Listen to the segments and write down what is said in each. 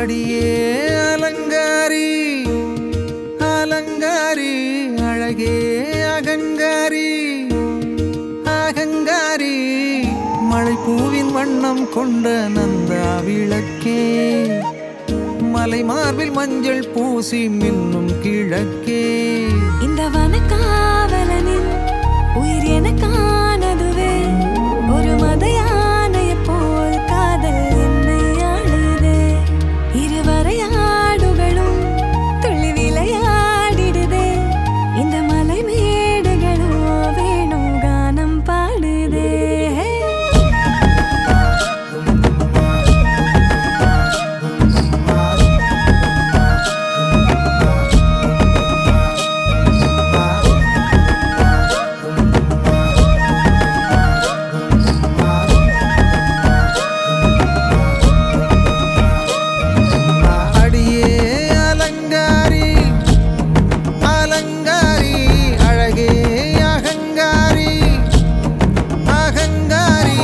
அடியே அலங்காரி அலங்காரி அழகே அகங்காரி அகங்காரி மழை பூவின் வண்ணம் கொண்ட நந்தா விளக்கே மலை மார்பில் மஞ்சள் பூசி மின்னும் கிழக்கே இந்த வனக்காவலனின் உயிர் எனக்கானதுவே ஒரு மத யானையைப் போல் காதல் என்னை ஆளுதே இருவரையாடுகளும் துள்ளி விளையாடிடுதே இந்த மலை மேடுகளும் வேணும் கானம் பாடுதே அடியே அலங்காரி அலங்காரி அழகே அகங்காரி அகங்காரி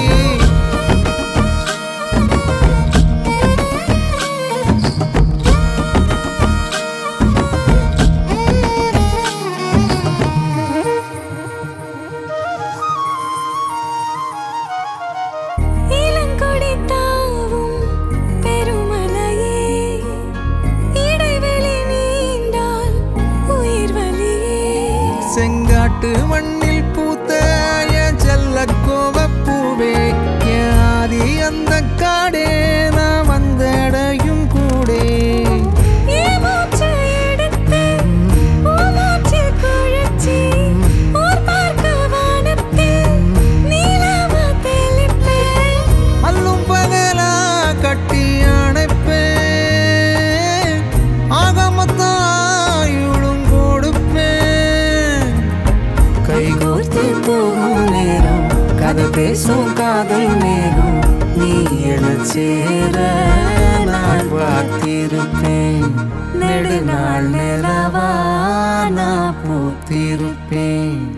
இளங்கொடி தாவும் பெருமலையே இடைவெளி நீண்டால் உயிர் வலியே செங்காட்டு மண்ணில் பூத்த என் செல்ல கோவப்பூவே என் ஆதி அந்த காடே நான் வந்தடையும் கூடே என் மூச்சு எடுத்து உன் மூச்சு குழைச்சி ஊர் பார்க்க வானத்தில் நீலாமா தெளிப்பேன் அல்லும் பகலா கட்டி அணைப்பேன் ஆகமத்தாயுளும் கொடுப்பேன் கைகோர்த்து போகும் நேரம் கதை பேசும் காதல் மேகம் நீ என சேர நான் பார்த்திருப்பேன் நெடுநாள் நிலவா நான் பூத்திருப்பேன்